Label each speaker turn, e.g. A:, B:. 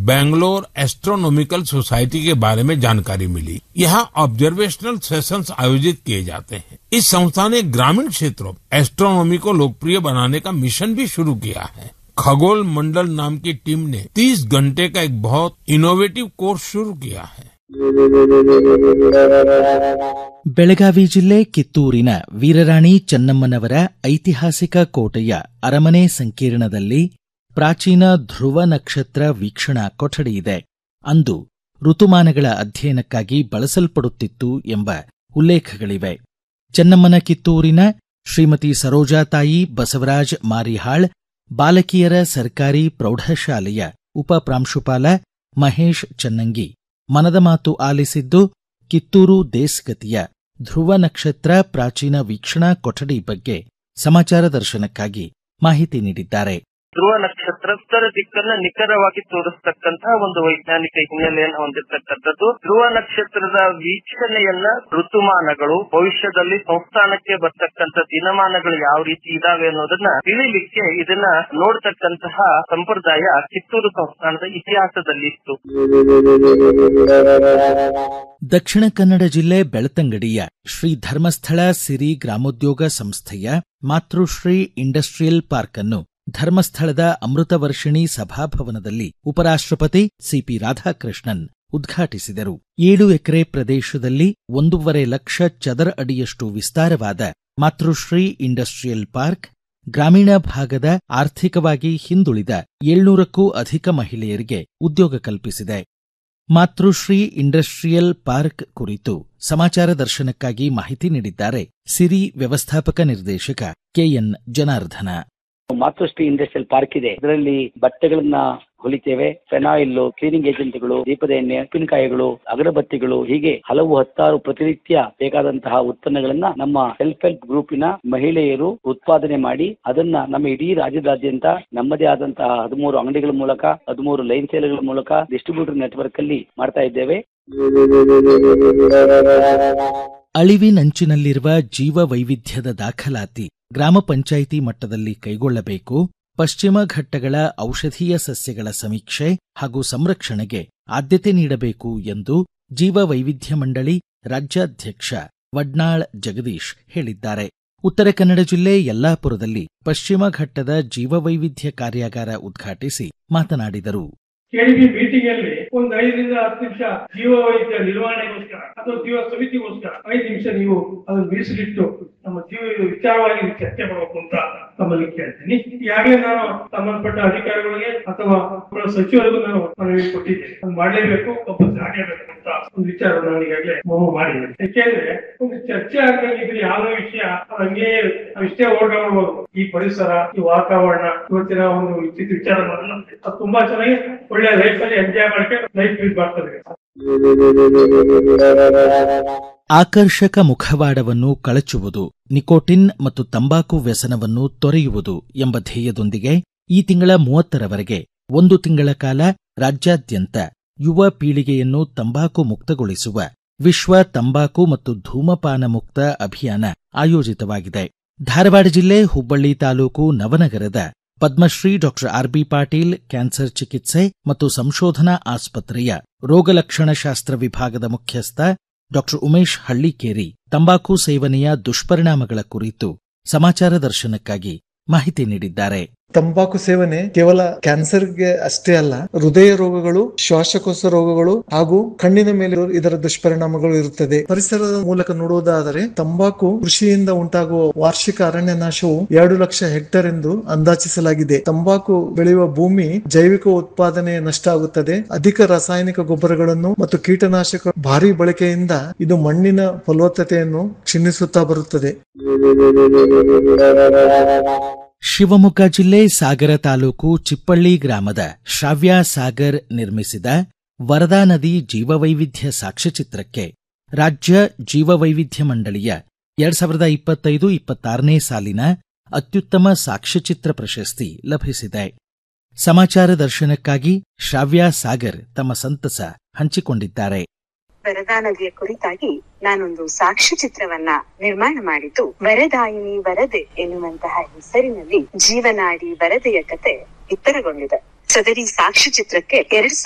A: Bangalore astronomical society के बारे में जानकारी मिली यहाँ ऑब्जर्वेशनल सेशंस आयोजित किए जाते हैं इस संस्था ने ग्रामीण क्षेत्रों में एस्ट्रोनॉमी को लोकप्रिय बनाने का मिशन भी शुरू किया है खगोल मंडल नाम की टीम ने 30 घंटे का एक बहुत इनोवेटिव कोर्स शुरू किया है
B: ಬೆಳಗಾವಿ ಜಿಲ್ಲೆ ಕಿತ್ತೂರಿನ ವೀರರಾಣಿ ಚೆನ್ನಮ್ಮನವರ ಐತಿಹಾಸಿಕ ಕೋಟೆಯ ಅರಮನೆ ಸಂಕೀರ್ಣದಲ್ಲಿ ಪ್ರಾಚೀನ ಧ್ರುವ ನಕ್ಷತ್ರ ವೀಕ್ಷಣಾ ಕೊಠಡಿ ಇದೆ ಅಂದು ಋತುಮಾನಗಳ ಅಧ್ಯಯನಕ್ಕಾಗಿ ಬಳಸಲ್ಪಡುತ್ತಿತ್ತು ಎಂಬ ಉಲ್ಲೇಖಗಳಿವೆ ಚೆನ್ನಮ್ಮನ ಕಿತ್ತೂರಿನ ಶ್ರೀಮತಿ ಸರೋಜಾತಾಯಿ ಬಸವರಾಜ್ ಮಾರಿಹಾಳ್ ಬಾಲಕಿಯರ ಸರ್ಕಾರಿ ಪ್ರೌಢಶಾಲೆಯ ಉಪ ಪ್ರಾಂಶುಪಾಲ ಮಹೇಶ್ ಚನ್ನಂಗಿ ಮನದ ಮಾತು ಆಲಿಸಿದ್ದು ಕಿತ್ತೂರು ದೇಸ್ಗತಿಯ ಧ್ರುವ ನಕ್ಷತ್ರ ಪ್ರಾಚೀನ ವೀಕ್ಷಣಾ ಕೊಠಡಿ ಬಗ್ಗೆ ಸಮಾಚಾರ ದರ್ಶನಕ್ಕಾಗಿ ಮಾಹಿತಿ ನೀಡಿದ್ದಾರೆ
C: ಧ್ರುವ ನಕ್ಷತ್ರ ಉತ್ತರ ದಿಕ್ಕನ್ನ ನಿಖರವಾಗಿ ತೋರಿಸ್ತಕ್ಕಂತಹ ಒಂದು ವೈಜ್ಞಾನಿಕ ಹಿನ್ನೆಲೆಯನ್ನು ಹೊಂದಿರತಕ್ಕಂಥದ್ದು ಧ್ರುವ ನಕ್ಷತ್ರದ ವೀಕ್ಷಣೆಯನ್ನ ಋತುಮಾನಗಳು ಭವಿಷ್ಯದಲ್ಲಿ ಸಂಸ್ಥಾನಕ್ಕೆ ಬರ್ತಕ್ಕಂಥ ದಿನಮಾನಗಳು ಯಾವ ರೀತಿ ಇದಾವೆ ಅನ್ನೋದನ್ನ ತಿಳಿಲಿಕ್ಕೆ ಇದನ್ನ ನೋಡ್ತಕ್ಕಂತಹ ಸಂಪ್ರದಾಯ ಕಿತ್ತೂರು ಸಂಸ್ಥಾನದ ಇತಿಹಾಸದಲ್ಲಿತ್ತು
B: ದಕ್ಷಿಣ ಕನ್ನಡ ಜಿಲ್ಲೆ ಬೆಳ್ತಂಗಡಿಯ ಶ್ರೀ ಧರ್ಮಸ್ಥಳ ಸಿರಿ ಗ್ರಾಮೋದ್ಯೋಗ ಸಂಸ್ಥೆಯ ಮಾತೃಶ್ರೀ ಇಂಡಸ್ಟ್ರಿಯಲ್ ಪಾರ್ಕ್ ಅನ್ನು ಧರ್ಮಸ್ಥಳದ ಅಮೃತ ವರ್ಷಿಣಿ ಸಭಾಭವನದಲ್ಲಿ ಉಪರಾಷ್ಟ್ರಪತಿ ಸಿಪಿ ರಾಧಾಕೃಷ್ಣನ್ ಉದ್ಘಾಟಿಸಿದರು ಏಳು ಎಕರೆ ಪ್ರದೇಶದಲ್ಲಿ ಒಂದೂವರೆ ಲಕ್ಷ ಚದರ ಅಡಿಯಷ್ಟು ವಿಸ್ತಾರವಾದ ಮಾತೃಶ್ರೀ ಇಂಡಸ್ಟ್ರಿಯಲ್ ಪಾರ್ಕ್ ಗ್ರಾಮೀಣ ಭಾಗದ ಆರ್ಥಿಕವಾಗಿ ಹಿಂದುಳಿದ ಏಳ್ನೂರಕ್ಕೂ ಅಧಿಕ ಮಹಿಳೆಯರಿಗೆ ಉದ್ಯೋಗ ಕಲ್ಪಿಸಿದೆ ಮಾತೃಶ್ರೀ ಇಂಡಸ್ಟ್ರಿಯಲ್ ಪಾರ್ಕ್ ಕುರಿತು ಸಮಾಚಾರ ದರ್ಶನಕ್ಕಾಗಿ ಮಾಹಿತಿ ನೀಡಿದ್ದಾರೆ ಸಿರಿ ವ್ಯವಸ್ಥಾಪಕ ನಿರ್ದೇಶಕ KN Janardhana
D: Matrushri industrial park ಇದೆ ಇದರಲ್ಲಿ ಬಟ್ಟೆಗಳನ್ನ ಹೊಲಿತೇವೆ ಫೆನಾಯಿಲ್ ಕ್ಲೀನಿಂಗ್ ಏಜೆಂಟ್ಗಳು ದೀಪದ ಎಣ್ಣೆ ಉಪ್ಪಿನಕಾಯಿಗಳು ಅಗರಬತ್ತಿಗಳು ಹೀಗೆ ಹಲವು ಹತ್ತಾರು ಪ್ರತಿನಿತ್ಯ ಬೇಕಾದಂತಹ ಉತ್ಪನ್ನಗಳನ್ನ ನಮ್ಮ ಸೆಲ್ಫ್ ಹೆಲ್ಪ್ ಗ್ರೂಪಿನ ಮಹಿಳೆಯರು ಉತ್ಪಾದನೆ ಮಾಡಿ ಅದನ್ನ ನಮ್ಮ ಇಡೀ ರಾಜ್ಯದಾದ್ಯಂತ ನಮ್ಮದೇ ಆದಂತಹ ಹದಿಮೂರು ಅಂಗಡಿಗಳ ಮೂಲಕ ಹದಿಮೂರು ಲೈನ್ ಸೇಲ್ಗಳ ಮೂಲಕ ಡಿಸ್ಟ್ರಿಬ್ಯೂಟರ್ ನೆಟ್ವರ್ಕ್ ಅಲ್ಲಿ ಮಾಡ್ತಾ ಇದ್ದೇವೆ
B: ಅಳಿವಿನಂಚಿನಲ್ಲಿರುವ ಜೀವ ವೈವಿಧ್ಯದ ದಾಖಲಾತಿ ಗ್ರಾಮ ಪಂಚಾಯಿತಿ ಮಟ್ಟದಲ್ಲಿ ಕೈಗೊಳ್ಳಬೇಕು ಪಶ್ಚಿಮ ಘಟ್ಟಗಳ ಔಷಧೀಯ ಸಸ್ಯಗಳ ಸಮೀಕ್ಷೆ ಹಾಗೂ ಸಂರಕ್ಷಣೆಗೆ ಆದ್ಯತೆ ನೀಡಬೇಕು ಎಂದು ಜೀವ ವೈವಿಧ್ಯ ಮಂಡಳಿ ರಾಜ್ಯಾಧ್ಯಕ್ಷ ವಡ್ನಾಳ್ ಜಗದೀಶ್ ಹೇಳಿದ್ದಾರೆ ಉತ್ತರ ಕನ್ನಡ ಜಿಲ್ಲೆ ಯಲ್ಲಾಪುರದಲ್ಲಿ ಪಶ್ಚಿಮ ಘಟ್ಟದ ಜೀವವೈವಿಧ್ಯ ಕಾರ್ಯಾಗಾರ ಉದ್ಘಾಟಿಸಿ ಮಾತನಾಡಿದರು
E: ಕೆಡಿಬಿ ಮೀಟಿಂಗ್ ಅಲ್ಲಿ ಒಂದು ಐದರಿಂದ ಹತ್ತು ನಿಮಿಷ ಜೀವ ವೈದ್ಯ ನಿರ್ವಹಣೆಗೋಸ್ಕರ ಅಥವಾ ಜೀವ ಸಮಿತಿಗೋಸ್ಕರ ಐದು ನಿಮಿಷ ನೀವು ಅದನ್ನು ಮೀಸಲಿಟ್ಟು ನಮ್ಮ ಜೀವ ವಿಚಾರವಾಗಿ ಚರ್ಚೆ ಮಾಡಬೇಕು ಅಂತ ತಮ್ಮಲ್ಲಿ ಕೇಳ್ತೀನಿ ಈಗಾಗಲೇ ನಾನು ಸಂಬಂಧಪಟ್ಟ ಅಧಿಕಾರಿಗಳಿಗೆ ಅಥವಾ ಅವರ ಸಚಿವರಿಗೂ ನಾನು ಮನವಿ ಕೊಟ್ಟಿದ್ದೇನೆ ಅದು ಮಾಡಲೇಬೇಕು ಕಂಪಲ್ಸರಿ ಆಗಲೇಬೇಕು ಅಂತ ಒಂದು ವಿಚಾರ ನಾನು ಈಗಾಗಲೇ ಮನವಿ ಮಾಡಿದ್ದೇನೆ ಯಾಕೆಂದ್ರೆ ಒಂದು ಚರ್ಚೆ ಆಗ್ದಂಗೆ ಇದ್ರೆ ಯಾವುದೋ ವಿಷಯ ಅದು ಹಂಗೆ ನಾವು ಇಷ್ಟೇ ಓಡಾಡ್ಬೋದು ಈ ಪರಿಸರ ಈ ವಾತಾವರಣ ಇವತ್ತಿನ ಒಂದು ವಿಚಿತ್ರ ವಿಚಾರಗಳನ್ನ ಅದು ತುಂಬಾ ಚೆನ್ನಾಗಿ ಒಳ್ಳೆ ಲೈಫ್ ಅಲ್ಲಿ ಎಂಜಾಯ್ ಮಾಡ್ಕೊಂಡು ಲೈಫ್ ಲೀಡ್ ಮಾಡ್ತದೆ
B: ಆಕರ್ಷಕ ಮುಖವಾಡವನ್ನು ಕಳಚುವುದು ನಿಕೋಟಿನ್ ಮತ್ತು ತಂಬಾಕು ವ್ಯಸನವನ್ನು ತೊರೆಯುವುದು ಎಂಬ ಧ್ಯೇಯದೊಂದಿಗೆ ಈ ತಿಂಗಳ ಮೂವತ್ತರವರೆಗೆ ಒಂದು ತಿಂಗಳ ಕಾಲ ರಾಜ್ಯಾದ್ಯಂತ ಯುವ ಪೀಳಿಗೆಯನ್ನು ತಂಬಾಕು ಮುಕ್ತಗೊಳಿಸುವ ವಿಶ್ವ ತಂಬಾಕು ಮತ್ತು ಧೂಮಪಾನ ಮುಕ್ತ ಅಭಿಯಾನ ಆಯೋಜಿತವಾಗಿದೆ ಧಾರವಾಡ ಜಿಲ್ಲೆ ಹುಬ್ಬಳ್ಳಿ ತಾಲೂಕು ನವನಗರದ Padmashri doctor RB Patil cancer ಚಿಕಿತ್ಸೆ ಮತ್ತು ಸಂಶೋಧನಾ ಆಸ್ಪತ್ರೆಯ ರೋಗಲಕ್ಷಣಶಾಸ್ತ್ರ ವಿಭಾಗದ ಮುಖ್ಯಸ್ಥ ಡಾಕ್ಟರ್ ಉಮೇಶ್ ಹಳ್ಳಿಕೇರಿ ತಂಬಾಕು ಸೇವನೆಯ ದುಷ್ಪರಿಣಾಮಗಳ ಕುರಿತು ಸಮಾಚಾರ ದರ್ಶನಕ್ಕಾಗಿ ಮಾಹಿತಿ ನೀಡಿದ್ದಾರೆ
F: ತಂಬಾಕು ಸೇವನೆ ಕೇವಲ ಕ್ಯಾನ್ಸರ್ಗೆ ಅಷ್ಟೇ ಅಲ್ಲ ಹೃದಯ ರೋಗಗಳು ಶ್ವಾಸಕೋಶ ರೋಗಗಳು ಹಾಗೂ ಕಣ್ಣಿನ ಮೇಲೆ ಇದರ ದುಷ್ಪರಿಣಾಮಗಳು ಇರುತ್ತದೆ ಪರಿಸರದ ಮೂಲಕ ನೋಡುವುದಾದರೆ ತಂಬಾಕು ಕೃಷಿಯಿಂದ ಉಂಟಾಗುವ ವಾರ್ಷಿಕ ಅರಣ್ಯ ನಾಶವು ಎರಡು ಲಕ್ಷ ಹೆಕ್ಟೇರ್ ಎಂದು ಅಂದಾಜಿಸಲಾಗಿದೆ ತಂಬಾಕು ಬೆಳೆಯುವ ಭೂಮಿ ಜೈವಿಕ ಉತ್ಪಾದನೆ ನಷ್ಟ ಆಗುತ್ತದೆ ಅಧಿಕ ರಾಸಾಯನಿಕ ಗೊಬ್ಬರಗಳನ್ನು ಮತ್ತು ಕೀಟನಾಶಕ ಭಾರಿ ಬಳಕೆಯಿಂದ ಇದು ಮಣ್ಣಿನ ಫಲವತ್ತತೆಯನ್ನು ಕ್ಷೀಣಿಸುತ್ತಾ ಬರುತ್ತದೆ
B: ಶಿವಮೊಗ್ಗ ಜಿಲ್ಲೆ ಸಾಗರ ತಾಲೂಕು ಚಿಪ್ಪಳ್ಳಿ ಗ್ರಾಮದ ಶ್ರಾವ್ಯ ಸಾಗರ್ ನಿರ್ಮಿಸಿದ ವರದಾ ನದಿ ಜೀವವೈವಿಧ್ಯ ಸಾಕ್ಷ್ಯಚಿತ್ರಕ್ಕೆ ರಾಜ್ಯ ಜೀವವೈವಿಧ್ಯ ಮಂಡಳಿಯ ಎರಡ್ ಸಾವಿರದ ಇಪ್ಪತ್ತೈದು ಇಪ್ಪತ್ತಾರನೇ ಸಾಲಿನ ಅತ್ಯುತ್ತಮ ಸಾಕ್ಷ್ಯಚಿತ್ರ ಪ್ರಶಸ್ತಿ ಲಭಿಸಿದೆ ಸಮಾಚಾರ ದರ್ಶನಕ್ಕಾಗಿ ಶ್ರಾವ್ಯ ಸಾಗರ್ ತಮ್ಮ ಸಂತಸ ಹಂಚಿಕೊಂಡಿದ್ದಾರೆ
G: ವರದಾ ನದಿಯ ಕುರಿತಾಗಿ ನಾನೊಂದು ಸಾಕ್ಷ್ಯಚಿತ್ರವನ್ನ ನಿರ್ಮಾಣ ಮಾಡಿದ್ದು ವರದಾಯಿನಿ ವರದೆ ಎನ್ನುವಂತಹ ಹೆಸರಿನಲ್ಲಿ ಜೀವನಾಡಿ ವರದೆಯ ಕತೆ ಬಿತ್ತರಗೊಂಡಿದೆ ಸದರಿ ಸಾಕ್ಷ್ಯಚಿತ್ರಕ್ಕೆ ಎರಡ್